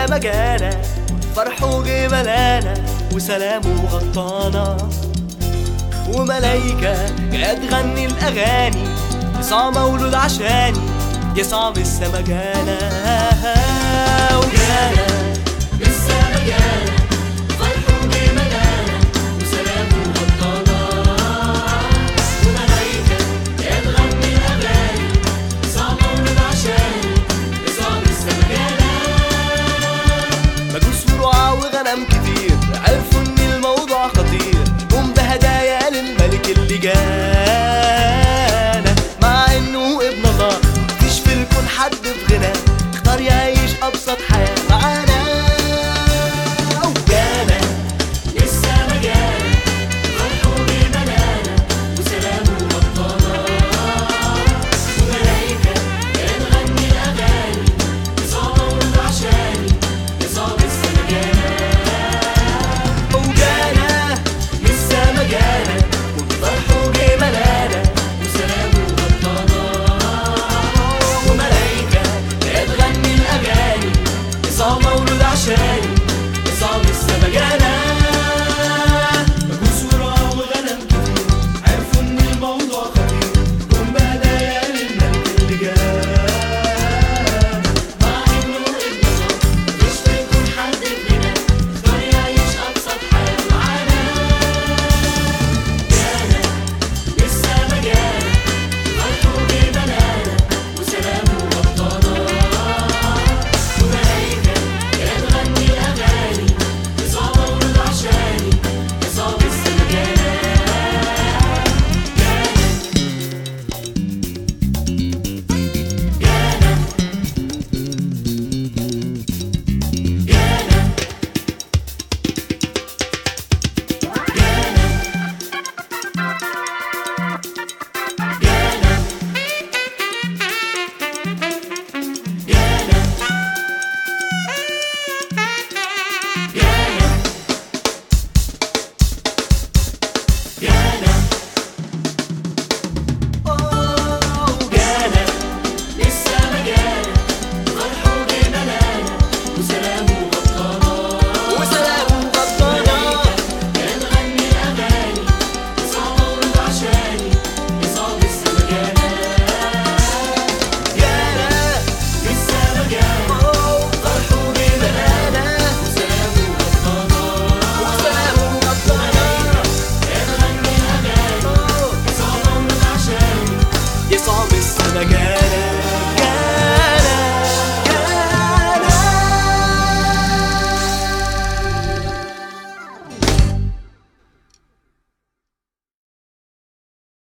السما جانا فرحه جه ملانا وسلامه غطانا وملايكة جاية تغني الأغاني يسوع مولود عشاني يسوع من السما جانا وجانا السما جانا فرحه بملانا وسلامه غطانا وملايكة جاية تغني الأغاني يسوع مولود عشاني يسوع من السما جانا مجوس ورعاة وغنم كتير عرفوا ان الموضوع خطير قوم بهدايا للملك اللي جانا مع انه ابن الله مفيش في الكون حد في غنى